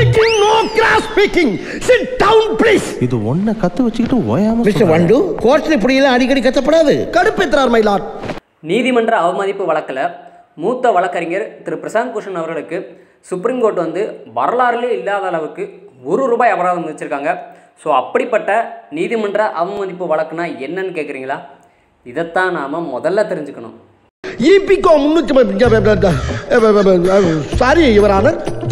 speaking no cross speaking sit down please இது ஒன்ன கத்து வச்சுக்கிட்டு ஓயாம மிஸ்டர் வண்டு கோர்ட்ல இப்படி எல்லாம் அடிக்கடி கத்தப்படாது கடுப்பேத்துறார் மயிலாட் நீதிமன்ற அவமதிப்பு வழக்கில் மூத்த வழக்கறிஞர் திரு பிரசாந்த் பூஷன் அவர்களுக்கு சுப்ரீம் கோர்ட் வந்து வரலாறுலே இல்லாத அளவுக்கு ஒரு ரூபாய் அபராதம் விதிச்சிருக்காங்க ஸோ அப்படிப்பட்ட நீதிமன்ற அவமதிப்பு வழக்குனா என்னன்னு கேட்குறீங்களா இதைத்தான் நாம் முதல்ல தெரிஞ்சுக்கணும் இபிகோ முன்னூத்தி சாரி இவரான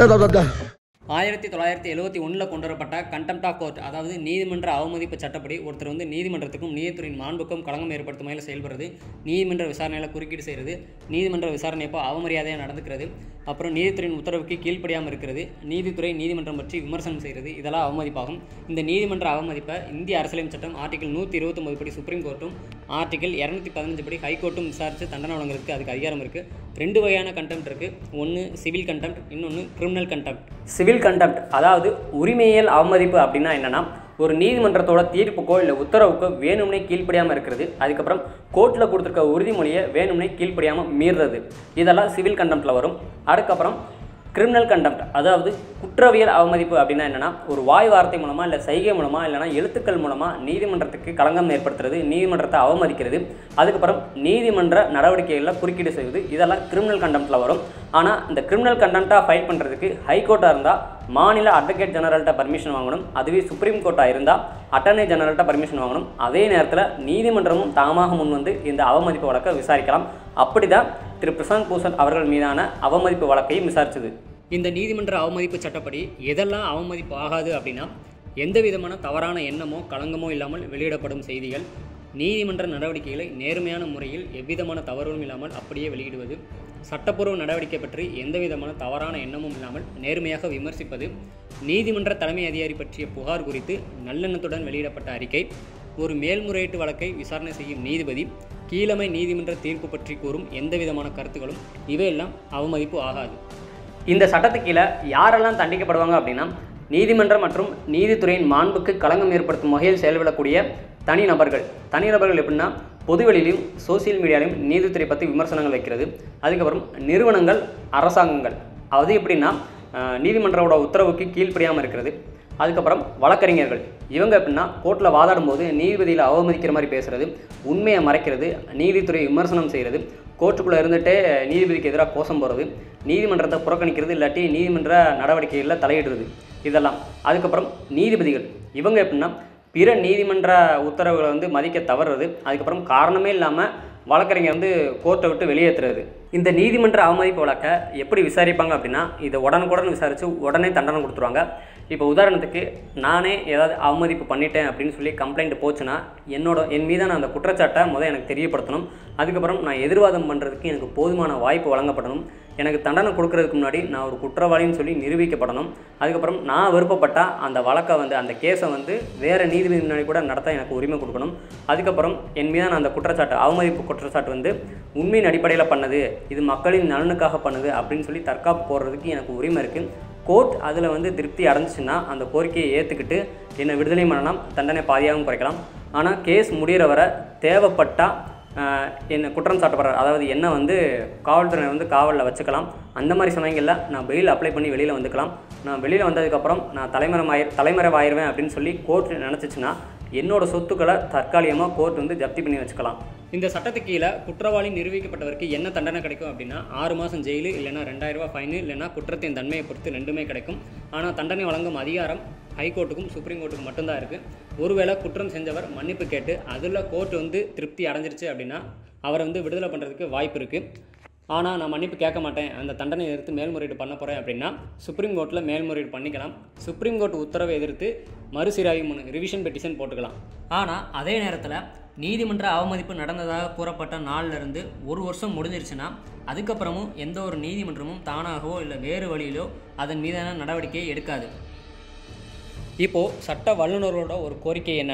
ஆயிரத்தி தொள்ளாயிரத்தி எழுபத்தி ஒன்றில் கொண்டு வரப்பட்ட கண்டெம்ட் ஆஃப் கோர்ட் அதாவது நீதிமன்ற அவமதிப்பு சட்டப்படி ஒருத்தர் வந்து நீதிமன்றத்துக்கும் நீதித்துறையின் மாண்புக்கும் களங்கம் ஏற்படுத்தும் வகையில் செயல்படுறது நீதிமன்ற விசாரணையில் குறுக்கீடு செய்கிறது நீதிமன்ற விசாரணை அப்போ அவமரியாதையாக நடந்துக்கிறது அப்புறம் நீதித்துறையின் உத்தரவுக்கு கீழ்ப்படியாமல் இருக்கிறது நீதித்துறை நீதிமன்றம் பற்றி விமர்சனம் செய்கிறது இதெல்லாம் அவமதிப்பாகும் இந்த நீதிமன்ற அவமதிப்பை இந்திய அரசியலமைப்பு சட்டம் ஆர்டிகல் நூற்றி இருபத்தொம்பது படி சுப்ரீம் கோர்ட்டும் ஆர்டிகல் இரநூத்தி பதினஞ்சு படி ஹைகோர்ட்டும் விசாரித்து தண்டனை வழங்குறதுக்கு அதுக்கு அதிகாரம் இருக்குது ரெண்டு வகையான கண்டெம்ட் இருக்குது ஒன்று சிவில் கண்டெம்ட் இன்னொன்று கிரிமினல் கண்டெம்ட் சிவில் கண்டெம்ட் அதாவது உரிமையியல் அவமதிப்பு அப்படின்னா என்னன்னா ஒரு நீதிமன்றத்தோட தீர்ப்புக்கோ இல்லை உத்தரவுக்கோ வேணும்னே கீழ்ப்படியாமல் இருக்கிறது அதுக்கப்புறம் கோர்ட்டில் கொடுத்துருக்க உறுதிமொழியை வேணும்னே கீழ்ப்படியாமல் மீறுறது இதெல்லாம் சிவில் கண்டெம்ட்டில் வரும் அதுக்கப்புறம் கிரிமினல் கண்டெம்ட் அதாவது குற்றவியல் அவமதிப்பு அப்படின்னா என்னன்னா ஒரு வாய் வார்த்தை மூலமாக இல்லை சைகை மூலமாக இல்லைனா எழுத்துக்கள் மூலமாக நீதிமன்றத்துக்கு களங்கம் ஏற்படுத்துறது நீதிமன்றத்தை அவமதிக்கிறது அதுக்கப்புறம் நீதிமன்ற நடவடிக்கைகளில் குறுக்கீடு செய்வது இதெல்லாம் கிரிமினல் கண்டெம்ட்டில் வரும் ஆனால் இந்த கிரிமினல் கண்டெம்ட்டாக ஃபைட் பண்ணுறதுக்கு ஹைகோர்ட்டாக இருந்தால் மாநில அட்வொகேட் ஜெனரல்கிட்ட பர்மிஷன் வாங்கணும் அதுவே சுப்ரீம் கோர்ட்டாக இருந்தால் அட்டர்னி ஜெனரல்கிட்ட பர்மிஷன் வாங்கணும் அதே நேரத்தில் நீதிமன்றமும் தாமாக முன் வந்து இந்த அவமதிப்பு வழக்கை விசாரிக்கலாம் அப்படி தான் திரு பிரசாந்த் பூஷன் அவர்கள் மீதான அவமதிப்பு வழக்கையும் விசாரிச்சது இந்த நீதிமன்ற அவமதிப்பு சட்டப்படி எதெல்லாம் அவமதிப்பு ஆகாது அப்படின்னா எந்த விதமான தவறான எண்ணமோ களங்கமோ இல்லாமல் வெளியிடப்படும் செய்திகள் நீதிமன்ற நடவடிக்கைகளை நேர்மையான முறையில் எவ்விதமான தவறும் இல்லாமல் அப்படியே வெளியிடுவது சட்டப்பூர்வ நடவடிக்கை பற்றி எந்த விதமான தவறான எண்ணமும் இல்லாமல் நேர்மையாக விமர்சிப்பது நீதிமன்ற தலைமை அதிகாரி பற்றிய புகார் குறித்து நல்லெண்ணத்துடன் வெளியிடப்பட்ட அறிக்கை ஒரு மேல்முறையீட்டு வழக்கை விசாரணை செய்யும் நீதிபதி கீழமை நீதிமன்ற தீர்ப்பு பற்றி கூறும் எந்த விதமான கருத்துக்களும் இவையெல்லாம் அவமதிப்பு ஆகாது இந்த சட்டத்துக்கு கீழே யாரெல்லாம் தண்டிக்கப்படுவாங்க அப்படின்னா நீதிமன்றம் மற்றும் நீதித்துறையின் மாண்புக்கு களங்கம் ஏற்படுத்தும் வகையில் செயல்படக்கூடிய தனிநபர்கள் தனிநபர்கள் எப்படின்னா பொதுவெளியிலும் சோசியல் மீடியாலையும் நீதித்துறை பற்றி விமர்சனங்கள் வைக்கிறது அதுக்கப்புறம் நிறுவனங்கள் அரசாங்கங்கள் அது எப்படின்னா அஹ், நீதிமன்றோட உத்தரவுக்கு கீழ்ப்படியாமல் இருக்கிறது அதுக்கப்புறம் வழக்கறிஞர்கள் இவங்க எப்படின்னா கோர்ட்டில் வாதாடும் போது நீதிபதியில் அவமதிக்கிற மாதிரி பேசுறது உண்மையை மறைக்கிறது நீதித்துறை விமர்சனம் செய்கிறது கோர்ட்டுக்குள்ளே இருந்துகிட்டே நீதிபதிக்கு எதிராக கோஷம் போகிறது நீதிமன்றத்தை புறக்கணிக்கிறது இல்லாட்டி நீதிமன்ற நடவடிக்கைகளில் தலையிடுறது இதெல்லாம் அதுக்கப்புறம் நீதிபதிகள் இவங்க எப்படின்னா பிற நீதிமன்ற உத்தரவுகளை வந்து மதிக்க தவறுறது அதுக்கப்புறம் காரணமே இல்லாமல் வழக்கறிஞர் வந்து கோர்ட்டை விட்டு வெளியேற்றுறது இந்த நீதிமன்ற அவமதிப்பு வழக்கை எப்படி விசாரிப்பாங்க அப்படின்னா இதை உடனுக்குடன் விசாரித்து உடனே தண்டனை கொடுத்துருவாங்க இப்போ உதாரணத்துக்கு நானே ஏதாவது அவமதிப்பு பண்ணிட்டேன் அப்படின்னு சொல்லி கம்ப்ளைண்ட் போச்சுன்னா என்னோட என் மீதான அந்த குற்றச்சாட்டை முதல் எனக்கு தெரியப்படுத்தணும் அதுக்கப்புறம் நான் எதிர்வாதம் பண்ணுறதுக்கு எனக்கு போதுமான வாய்ப்பு வழங்கப்படணும் எனக்கு தண்டனை கொடுக்கறதுக்கு முன்னாடி நான் ஒரு குற்றவாளின்னு சொல்லி நிரூபிக்கப்படணும் அதுக்கப்புறம் நான் விருப்பப்பட்டால் அந்த வழக்கை வந்து அந்த கேஸை வந்து வேறு நீதிபதி முன்னாடி கூட நடத்த எனக்கு உரிமை கொடுக்கணும் அதுக்கப்புறம் என் மீதான அந்த குற்றச்சாட்டு அவமதிப்பு குற்றச்சாட்டு வந்து உண்மையின் அடிப்படையில் பண்ணது இது மக்களின் நலனுக்காக பண்ணுது அப்படின்னு சொல்லி தற்காப்பு போடுறதுக்கு எனக்கு உரிமை இருக்குது கோர்ட் அதில் வந்து திருப்தி அடைஞ்சிச்சுன்னா அந்த கோரிக்கையை ஏற்றுக்கிட்டு என்னை விடுதலை பண்ணலாம் தண்டனை பாதியாகவும் குறைக்கலாம் ஆனால் கேஸ் முடிகிற வரை தேவைப்பட்டால் என்ன குற்றம் சாட்டப்படுற அதாவது என்ன வந்து காவல்துறை வந்து காவலில் வச்சுக்கலாம் அந்த மாதிரி சமயங்களில் நான் பெயில் அப்ளை பண்ணி வெளியில் வந்துக்கலாம் நான் வெளியில் வந்ததுக்கப்புறம் நான் தலைமறைவாயி தலைமறைவாயிருவேன் அப்படின்னு சொல்லி கோர்ட் நினச்சிச்சுன்னா என்னோட சொத்துக்களை தற்காலிகமாக கோர்ட் வந்து ஜப்தி பண்ணி வச்சுக்கலாம் இந்த சட்டத்துக்கு கீழே குற்றவாளி நிரூபிக்கப்பட்டவருக்கு என்ன தண்டனை கிடைக்கும் அப்படின்னா ஆறு மாதம் ஜெயிலு இல்லைன்னா ரெண்டாயிரம் ரூபாய் ஃபைனு இல்லைன்னா குற்றத்தின் தன்மையை பொறுத்து ரெண்டுமே கிடைக்கும் ஆனால் தண்டனை வழங்கும் அதிகாரம் ஹைகோர்ட்டுக்கும் சுப்ரீம் கோர்ட்டுக்கும் மட்டும்தான் இருக்குது ஒருவேளை குற்றம் செஞ்சவர் மன்னிப்பு கேட்டு அதில் கோர்ட் வந்து திருப்தி அடைஞ்சிருச்சு அப்படின்னா அவரை வந்து விடுதலை பண்ணுறதுக்கு வாய்ப்பு இருக்குது ஆனால் நான் மன்னிப்பு கேட்க மாட்டேன் அந்த தண்டனை எதிர்த்து மேல்முறையீடு பண்ண போகிறேன் அப்படின்னா சுப்ரீம் கோர்ட்டில் மேல்முறையீடு பண்ணிக்கலாம் சுப்ரீம் கோர்ட் உத்தரவை எதிர்த்து மறுசீராய்வு மனு ரிவிஷன் பெட்டிஷன் போட்டுக்கலாம் ஆனால் அதே நேரத்தில் நீதிமன்ற அவமதிப்பு நடந்ததாக கூறப்பட்ட நாள்ல இருந்து ஒரு வருஷம் முடிஞ்சிருச்சுன்னா அதுக்கப்புறமும் எந்த ஒரு நீதிமன்றமும் தானாகவோ இல்லை வேறு வழியிலோ அதன் மீதான நடவடிக்கையை எடுக்காது இப்போது சட்ட வல்லுநர்களோட ஒரு கோரிக்கை என்னென்னா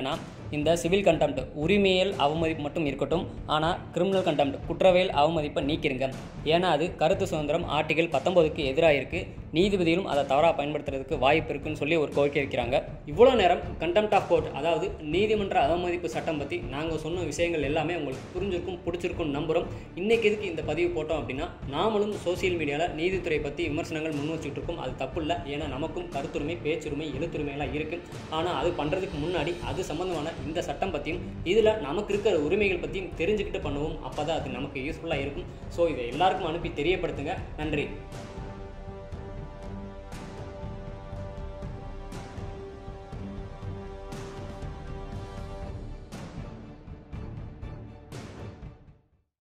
இந்த சிவில் கண்டெம்ட் உரிமையல் அவமதிப்பு மட்டும் இருக்கட்டும் ஆனால் கிரிமினல் கண்டெம்ட் குற்றவியல் அவமதிப்பை நீக்கிருங்க ஏன்னா அது கருத்து சுதந்திரம் ஆர்டிகல் பத்தொன்பதுக்கு எதிராக இருக்குது நீதிபதிகளும் அதை தவறாக பயன்படுத்துறதுக்கு வாய்ப்பு இருக்குன்னு சொல்லி ஒரு கோரிக்கை வைக்கிறாங்க இவ்வளோ நேரம் கண்டெம்ட் ஆஃப் கோர்ட் அதாவது நீதிமன்ற அவமதிப்பு சட்டம் பற்றி நாங்கள் சொன்ன விஷயங்கள் எல்லாமே உங்களுக்கு புரிஞ்சிருக்கும் பிடிச்சிருக்கும் நம்புகிறோம் இன்னைக்கு எதுக்கு இந்த பதிவு போட்டோம் அப்படின்னா நாமளும் சோசியல் மீடியாவில் நீதித்துறை பற்றி விமர்சனங்கள் முன் வச்சுட்டு இருக்கோம் அது தப்பு இல்லை ஏன்னா நமக்கும் கருத்துரிமை பேச்சுரிமை எழுத்துரிமை எல்லாம் இருக்குது ஆனால் அது பண்ணுறதுக்கு முன்னாடி அது சம்மந்தமான இந்த சட்டம் பற்றியும் இதில் நமக்கு இருக்கிற உரிமைகள் பற்றியும் தெரிஞ்சுக்கிட்டு பண்ணுவோம் அப்போ தான் அது நமக்கு யூஸ்ஃபுல்லாக இருக்கும் ஸோ இதை எல்லாருக்கும் அனுப்பி தெரியப்படுத்துங்க நன்றி